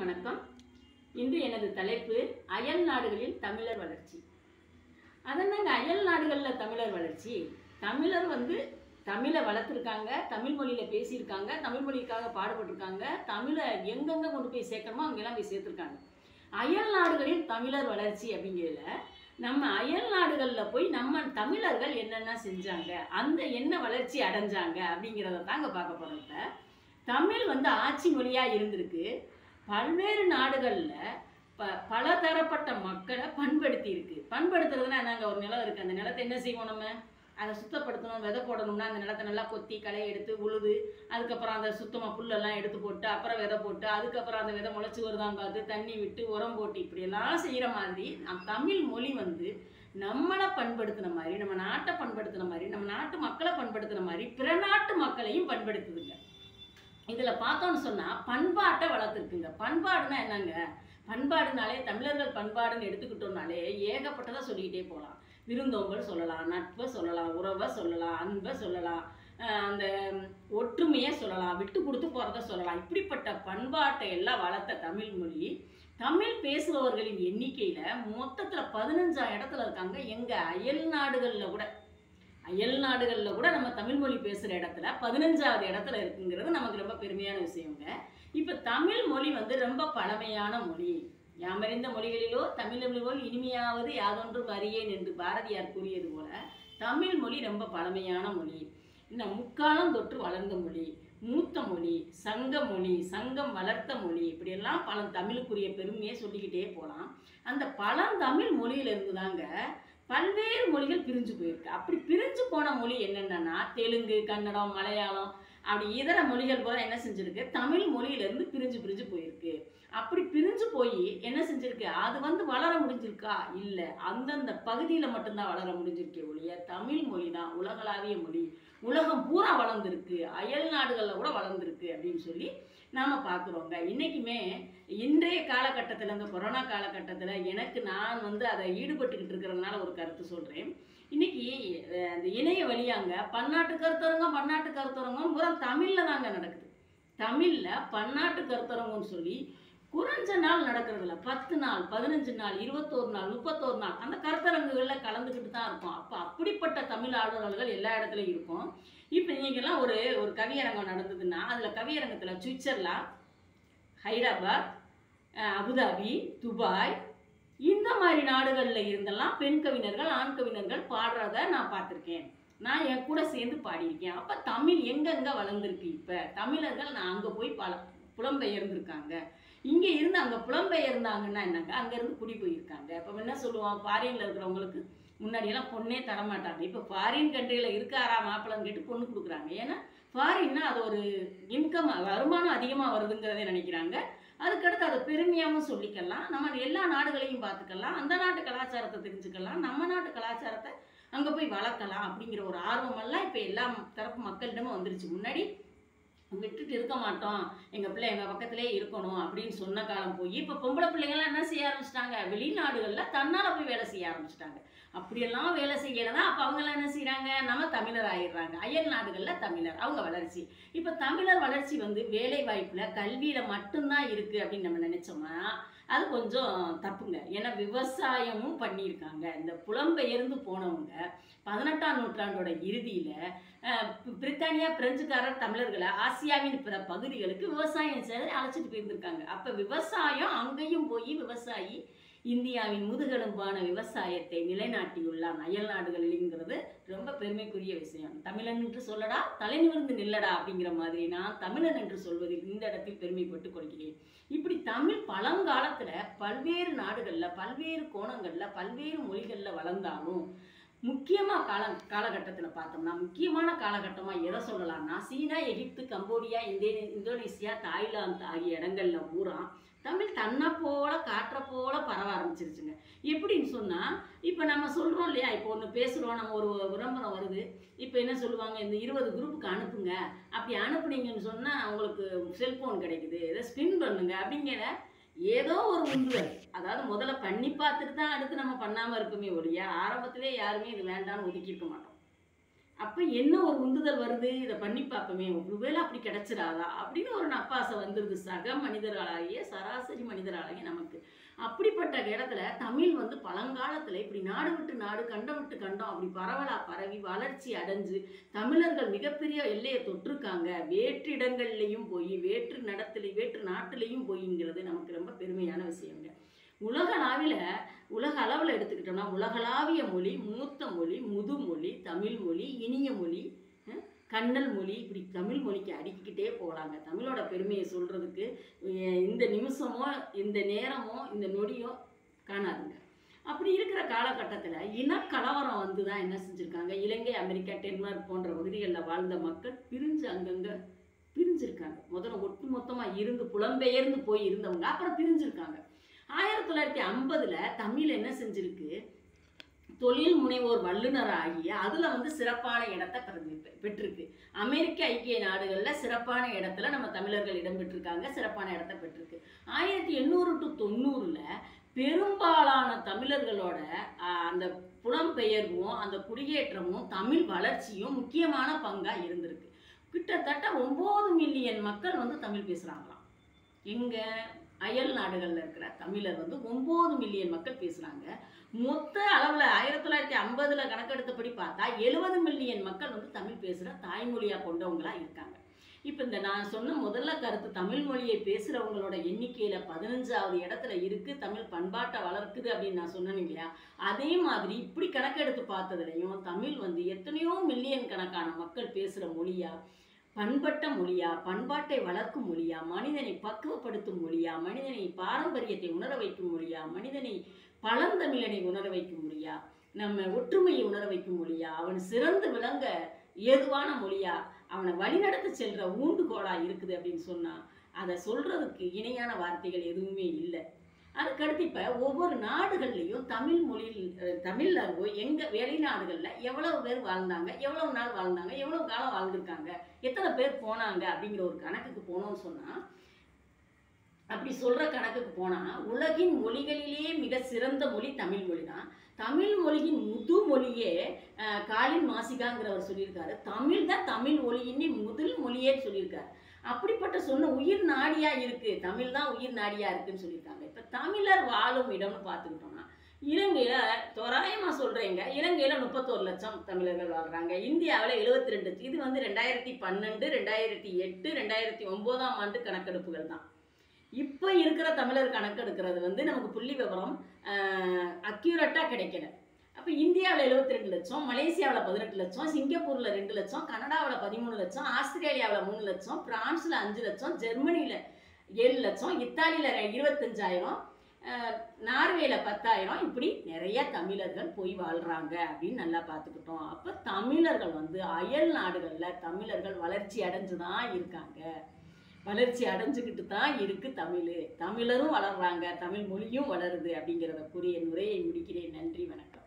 வணக்கம் இன்று எனது தலைப்பு அயல் நாடுகளில் தமிழர் வளர்ச்சி அதென்னங்க அயல் நாடுகளில் தமிழர் வளர்ச்சி தமிழர் வந்து தமிழை வளர்த்துருக்காங்க தமிழ் மொழியில் பேசியிருக்காங்க தமிழ் மொழிக்காக பாடுபட்டிருக்காங்க தமிழை எங்கெங்கே கொண்டு போய் சேர்க்கணுமோ அங்கெல்லாம் போய் சேர்த்துருக்காங்க அயல் நாடுகளில் தமிழர் வளர்ச்சி அப்படிங்கிறதுல நம்ம அயல் நாடுகளில் போய் நம்ம தமிழர்கள் என்னென்ன செஞ்சாங்க அந்த என்ன வளர்ச்சி அடைஞ்சாங்க அப்படிங்கிறத தாங்க பார்க்க போகிறோம் இப்போ தமிழ் வந்து ஆட்சி மொழியாக இருந்திருக்கு பல்வேறு நாடுகளில் ப பல தரப்பட்ட மக்களை பண்படுத்தி இருக்கு பண்படுத்துறதுனா நாங்கள் ஒரு நிலம் இருக்குது அந்த நிலத்தை என்ன செய்வோம் நம்ம அதை சுத்தப்படுத்தணும் விதை போடணும்னா அந்த நிலத்தை நல்லா கொத்தி களை எடுத்து உழுது அதுக்கப்புறம் அந்த சுத்தமாக புல்லெல்லாம் எடுத்து போட்டு அப்புறம் விதை போட்டு அதுக்கப்புறம் அந்த விதை முளைச்சி வருதான்னு பார்த்து தண்ணி விட்டு உரம் போட்டு இப்படியெல்லாம் செய்கிற மாதிரி நம் தமிழ் மொழி வந்து நம்மளை பண்படுத்தின மாதிரி நம்ம நாட்டை பண்படுத்தின மாதிரி நம்ம நாட்டு மக்களை பண்படுத்தின மாதிரி பிற நாட்டு மக்களையும் பண்படுத்துதுங்க இதில் பார்த்தோன்னு சொன்னால் பண்பாட்டை வளர்த்துருக்குங்க பண்பாடுனா என்னங்க பண்பாடுனாலே தமிழர்கள் பண்பாடுன்னு எடுத்துக்கிட்டோம்னாலே ஏகப்பட்டதை சொல்லிக்கிட்டே போகலாம் விருந்தோம்பல் சொல்லலாம் நட்பை சொல்லலாம் உறவை சொல்லலாம் அன்பை சொல்லலாம் அஹ் அந்த ஒற்றுமையை சொல்லலாம் விட்டு கொடுத்து போகிறத சொல்லலாம் இப்படிப்பட்ட பண்பாட்டை எல்லாம் வளர்த்த தமிழ் மொழி தமிழ் பேசுபவர்களின் எண்ணிக்கையில் மொத்தத்தில் பதினஞ்சாம் இடத்துல இருக்காங்க எங்கள் அயல் நாடுகளில் கூட அயல் நாடுகளில் கூட நம்ம தமிழ் மொழி பேசுகிற இடத்துல பதினஞ்சாவது இடத்துல இருக்குங்கிறது நமக்கு ரொம்ப பெருமையான விஷயங்க இப்போ தமிழ் மொழி வந்து ரொம்ப பழமையான மொழி யாமறிந்த மொழிகளிலோ தமிழ் மொழி இனிமையாவது யாதொன்றும் அறியேன் என்று பாரதியார் கூறியது போல தமிழ் மொழி ரொம்ப பழமையான மொழி இன்னும் முக்காலம் தொற்று வளர்ந்த மொழி மூத்த மொழி சங்க மொழி சங்கம் வளர்த்த மொழி இப்படியெல்லாம் பல தமிழுக்குரிய பெருமையை சொல்லிக்கிட்டே போகலாம் அந்த பழந்தமிழ் மொழியிலிருந்து தாங்க பல்வேறு மொழிகள் பிரிஞ்சு போயிருக்கு அப்படி பிரிஞ்சு போன மொழி என்னென்னா தெலுங்கு கன்னடம் மலையாளம் அப்படி இதர மொழிகள் போல என்ன செஞ்சிருக்கு தமிழ் மொழியிலேருந்து பிரிஞ்சு பிரிஞ்சு போயிருக்கு அப்படி பிரிஞ்சு போய் என்ன செஞ்சிருக்கு அது வந்து வளர முடிஞ்சிருக்கா இல்லை அந்தந்த பகுதியில் மட்டும்தான் வளர முடிஞ்சிருக்கே ஒழிய தமிழ் மொழி தான் உலகளாவிய மொழி உலகம் பூரா வளர்ந்துருக்கு அயல் நாடுகளில் கூட வளர்ந்துருக்கு அப்படின்னு சொல்லி நாம் பார்க்குறோங்க இன்றைக்குமே இன்றைய காலகட்டத்தில் இந்த கொரோனா காலகட்டத்தில் எனக்கு நான் வந்து அதை ஈடுபட்டுக்கிட்டு இருக்கிறதுனால ஒரு கருத்து சொல்கிறேன் இன்னைக்கு அஹ், அந்த இணைய வழியாங்க பன்னாட்டு கருத்தரங்கம் பன்னாட்டு கருத்தரங்கம் பூரா தமிழில் தாங்க நடக்குது தமிழில் பன்னாட்டு கருத்தரங்கம்னு சொல்லி குறைஞ்ச நாள் நடக்கிறதில்ல பத்து நாள் பதினஞ்சு நாள் இருபத்தோரு நாள் முப்பத்தோரு நாள் அந்த கருத்தரங்குகளில் கலந்துக்கிட்டு தான் இருக்கும் அப்போ அப்படிப்பட்ட தமிழ் ஆளுநர்கள் எல்லா இடத்துலையும் இருக்கும் இப்போ இன்னைக்கெல்லாம் ஒரு ஒரு கவியரங்கம் நடந்ததுன்னா அதில் கவியரங்கத்தில் சுவிட்சர்லாந்து ஹைதராபாத் அஹ், அபுதாபி துபாய் இந்த மாதிரி நாடுகளில் இருந்தெல்லாம் பெண் கவிஞர்கள் ஆண் கவிஞர்கள் பாடுறத நான் பார்த்துருக்கேன் நான் என் கூட சேர்ந்து பாடியிருக்கேன் அப்போ தமிழ் எங்கெங்கே வளர்ந்துருக்கு இப்போ தமிழர்கள் நான் அங்கே போய் பல புலம்பெயர்ந்திருக்காங்க இங்கே இருந்து அங்கே புலம்பெயர்ந்தாங்கன்னா என்னங்க அங்கேருந்து குடி போயிருக்காங்க இப்போ என்ன சொல்லுவோம் ஃபாரினில் இருக்கிறவங்களுக்கு முன்னாடியெல்லாம் பொண்ணே தரமாட்டாங்க இப்போ ஃபாரின் கண்ட்ரியில் இருக்காரா மாப்பிள்ளைன்னு கேட்டு பொண்ணு கொடுக்குறாங்க ஏன்னா ஃபாரின்னா அது ஒரு இன்கம் வருமானம் அதிகமாக வருதுங்கிறதே நினைக்கிறாங்க அதுக்கடுத்து அதை பெருமையாகவும் சொல்லிக்கலாம் நம்ம எல்லா நாடுகளையும் பார்த்துக்கலாம் அந்த நாட்டு கலாச்சாரத்தை தெரிஞ்சுக்கலாம் நம்ம நாட்டு கலாச்சாரத்தை அங்கே போய் வளர்க்கலாம் அப்படிங்கிற ஒரு ஆர்வமெல்லாம் இப்போ எல்லா தரப்பு மக்களிடமும் வந்துருச்சு முன்னாடி விட்டுட்டு இருக்க மாட்டோம் எங்கள் பிள்ளை எங்கள் பக்கத்திலே இருக்கணும் அப்படின்னு சொன்ன காலம் போய் இப்போ பொம்பளை பிள்ளைங்கள்லாம் என்ன செய்ய ஆரம்பிச்சிட்டாங்க வெளிநாடுகளில் தன்னால் போய் வேலை செய்ய ஆரம்பிச்சிட்டாங்க அப்படியெல்லாம் வேலை செய்யலைன்னா அப்போ அவங்கெல்லாம் என்ன செய்கிறாங்க நம்ம தமிழர் ஆயிடுறாங்க அயல் நாடுகளில் தமிழர் அவங்க வளர்ச்சி இப்போ தமிழர் வளர்ச்சி வந்து வேலை வாய்ப்பில் கல்வியில் மட்டும்தான் இருக்குது அப்படின்னு நம்ம நினச்சோம்னா அது கொஞ்சம் தப்புங்க ஏன்னா விவசாயமும் பண்ணியிருக்காங்க இந்த புலம்பெயர்ந்து போனவங்க பதினெட்டாம் நூற்றாண்டோட இறுதியில் பிரித்தானியா பிரெஞ்சுக்காரர் தமிழர்களை ஆசியாவின் பிற பகுதிகளுக்கு விவசாயம் செய்ய அழைச்சிட்டு போயிருந்திருக்காங்க அப்போ விவசாயம் அங்கேயும் போய் விவசாயி இந்தியாவின் முதுகெலும்பான விவசாயத்தை நிலைநாட்டியுள்ளான் அயல் நாடுகளில்ங்கிறது ரொம்ப பெருமைக்குரிய விஷயம் தமிழன் என்று சொல்லடா தலை நிமிர்ந்து நில்லடா அப்படிங்கிற மாதிரி நான் தமிழன் என்று சொல்வதில் இந்த இடத்தில் பெருமைப்பட்டு கொள்கிறேன் இப்படி தமிழ் பழங்காலத்தில் பல்வேறு நாடுகளில் பல்வேறு கோணங்களில் பல்வேறு மொழிகளில் வளர்ந்தாலும் முக்கியமாக கால காலகட்டத்தில் பார்த்தோம்னா முக்கியமான காலகட்டமாக எதை சொல்லலாம்னா சீனா எகிப்து கம்போடியா இந்தே இந்தோனேசியா தாய்லாந்து ஆகிய இடங்கள்ல பூரா தமிழ் தன்னை போல காற்றை போல பரவ ஆரம்பிச்சிருச்சுங்க எப்படின்னு சொன்னால் இப்போ நம்ம சொல்கிறோம் இல்லையா இப்போ ஒன்று பேசுகிறோம் நம்ம ஒரு விளம்பரம் வருது இப்போ என்ன சொல்லுவாங்க இந்த இருபது குரூப்புக்கு அனுப்புங்க அப்படி அனுப்புனீங்கன்னு சொன்னால் உங்களுக்கு செல்ஃபோன் கிடைக்குது இதை ஸ்பின் பண்ணுங்க அப்படிங்கிற ஏதோ ஒரு உந்துதல் அதாவது முதல்ல பண்ணி பார்த்துட்டு தான் அடுத்து நம்ம பண்ணாமல் இருப்போமே ஒழிய ஆரம்பத்திலே யாருமே இது வேண்டாம்னு ஒதுக்கியிருக்க மாட்டோம் அப்போ என்ன ஒரு உந்துதல் வருது இதை பண்ணி பார்ப்போமே ஒருவேளை அப்படி கிடைச்சிடாதா அப்படின்னு ஒரு நப்பாசை வந்துருது சக மனிதர்களாகிய சராசரி மனிதர்களாகிய நமக்கு அப்படிப்பட்ட இடத்துல தமிழ் வந்து பழங்காலத்தில் இப்படி நாடு விட்டு நாடு கண்டம் விட்டு கண்டம் அப்படி பரவலா பரவி வளர்ச்சி அடைஞ்சு தமிழர்கள் மிகப்பெரிய எல்லையை தொட்டிருக்காங்க வேற்று இடங்கள்லையும் போய் வேற்று நடத்துல வேற்று நாட்டிலையும் போய்ங்கிறது நமக்கு ரொம்ப பெருமையான விஷயங்க உலகளாவில உலக அளவில் எடுத்துக்கிட்டோம்னா உலகளாவிய மொழி மூத்த மொழி முதுமொழி தமிழ் மொழி இனிய மொழி அஹ், கண்ணல் மொழி இப்படி தமிழ் மொழிக்கு அடுக்கிக்கிட்டே போகலாங்க தமிழோட பெருமையை சொல்றதுக்கு அஹ், இந்த நிமிஷமோ இந்த நேரமோ இந்த நொடியோ காணாதுங்க அப்படி இருக்கிற காலகட்டத்தில் இனக்கலவரம் வந்து தான் என்ன செஞ்சுருக்காங்க இலங்கை அமெரிக்கா டென்மார்க் போன்ற பகுதிகளில் வாழ்ந்த மக்கள் பிரிஞ்சு அங்கங்கே பிரிஞ்சிருக்காங்க முதல்ல ஒட்டு மொத்தமாக இருந்து புலம்பெயர்ந்து போய் இருந்தவங்க அப்புறம் பிரிஞ்சிருக்காங்க ஆயிரத்தி தொள்ளாயிரத்தி ஐம்பதுல தமிழ் என்ன செஞ்சிருக்கு தொழில் முனைவோர் வல்லுநர் ஆகி அதுல வந்து சிறப்பான இடத்தை பெறு- பெற்றிருக்கு அமெரிக்க ஐக்கிய நாடுகள்ல சிறப்பான இடத்துல நம்ம தமிழர்கள் இடம் பெற்றிருக்காங்க சிறப்பான இடத்தை பெற்றிருக்கு ஆயிரத்தி எண்ணூறு டு தொண்ணூறுல பெரும்பாலான தமிழர்களோட ஆஹ், அந்த புலம்பெயர்வும் அந்த குடியேற்றமும் தமிழ் வளர்ச்சியும் முக்கியமான பங்கா இருந்திருக்கு கிட்டத்தட்ட ஒன்பது மில்லியன் மக்கள் வந்து தமிழ் பேசுறாங்களாம் எங்க அயல் நாடுகளில் இருக்கிற தமிழர் வந்து ஒம்பது மில்லியன் மக்கள் பேசுகிறாங்க மொத்த அளவில் ஆயிரத்தி தொள்ளாயிரத்தி ஐம்பதில் கணக்கெடுத்தபடி பார்த்தா எழுபது மில்லியன் மக்கள் வந்து தமிழ் பேசுகிற தாய்மொழியாக கொண்டவங்களா இருக்காங்க இப்போ இந்த நான் சொன்ன முதல்ல கருத்து தமிழ் மொழியை பேசுகிறவங்களோட எண்ணிக்கையில் பதினஞ்சாவது இடத்துல இருக்குது தமிழ் பண்பாட்டை வளர்க்குது அப்படின்னு நான் சொன்னேன் இல்லையா அதே மாதிரி இப்படி கணக்கெடுத்து பார்த்ததுலையும் தமிழ் வந்து எத்தனையோ மில்லியன் கணக்கான மக்கள் பேசுகிற மொழியா பண்பட்ட மொழியா பண்பாட்டை வளர்க்கும் மொழியா மனிதனை பக்குவப்படுத்தும் மொழியா மனிதனை பாரம்பரியத்தை உணர வைக்கும் மொழியா மனிதனை பழந்தமிழனை உணர வைக்கும் மொழியா நம்ம ஒற்றுமையை உணர வைக்கும் மொழியா அவன் சிறந்து விளங்க ஏதுவான மொழியா அவனை வழிநடத்த செல்ற ஊண்டுகோலா இருக்குது அப்படின்னு சொன்னா அதை சொல்றதுக்கு இணையான வார்த்தைகள் எதுவுமே இல்லை அதுக்கடுத்து இப்போ ஒவ்வொரு நாடுகள்லையும் தமிழ் மொழியில் அஹ், தமிழ்ல போய் எங்க வெளிநாடுகள்ல எவ்வளவு பேர் வாழ்ந்தாங்க எவ்வளவு நாள் வாழ்ந்தாங்க எவ்வளவு காலம் வாழ்ந்திருக்காங்க எத்தனை பேர் போனாங்க அப்படிங்கிற ஒரு கணக்குக்கு போனோம்னு சொன்னா அப்படி சொல்ற கணக்குக்கு போனா உலகின் மொழிகளிலேயே மிக சிறந்த மொழி தமிழ் மொழி தான் தமிழ் மொழியின் முது மொழியே அஹ், காலின் மாசிகாங்கிறவர் சொல்லியிருக்காரு தமிழ் தான் தமிழ் மொழியின் முதல் மொழியே சொல்லியிருக்காரு அப்படிப்பட்ட சொன்ன உயிர் நாடியா இருக்கு தமிழ் தான் உயிர் நாடியா இருக்குன்னு சொல்லியிருக்காங்க இப்ப தமிழர் வாழும் இடம்னு பார்த்துக்கிட்டோம்னா இலங்கையில தோராயமா சொல்றேங்க இலங்கையில முப்பத்தோரு லட்சம் தமிழர்கள் வாழ்றாங்க இந்தியாவில் எழுபத்தி ரெண்டு இது வந்து ரெண்டாயிரத்தி பன்னெண்டு ரெண்டாயிரத்தி எட்டு ரெண்டாயிரத்தி ஒன்பதாம் ஆண்டு கணக்கெடுப்புகள் தான் இப்போ இருக்கிற தமிழர் கணக்கெடுக்கிறது வந்து நமக்கு புள்ளி விவரம் அக்யூரட்டாக கிடைக்கல அப்போ இந்தியாவில் எழுபத்தி ரெண்டு லட்சம் மலேசியாவில் பதினெட்டு லட்சம் சிங்கப்பூரில் ரெண்டு லட்சம் கனடாவில் பதிமூணு லட்சம் ஆஸ்திரேலியாவில் மூணு லட்சம் பிரான்ஸில் அஞ்சு லட்சம் ஜெர்மனியில் ஏழு லட்சம் இத்தாலியில் இருபத்தஞ்சாயிரம் நார்வேல பத்தாயிரம் இப்படி நிறைய தமிழர்கள் போய் வாழ்றாங்க அப்படின்னு நல்லா பார்த்துக்கிட்டோம் அப்போ தமிழர்கள் வந்து அயல் நாடுகளில் தமிழர்கள் வளர்ச்சி அடைஞ்சு தான் இருக்காங்க வளர்ச்சி அடைஞ்சுக்கிட்டு தான் இருக்கு தமிழ் தமிழரும் வளர்றாங்க தமிழ் மொழியும் வளருது அப்படிங்கிறத கூறி என் உரையை முடிக்கிறேன் நன்றி வணக்கம்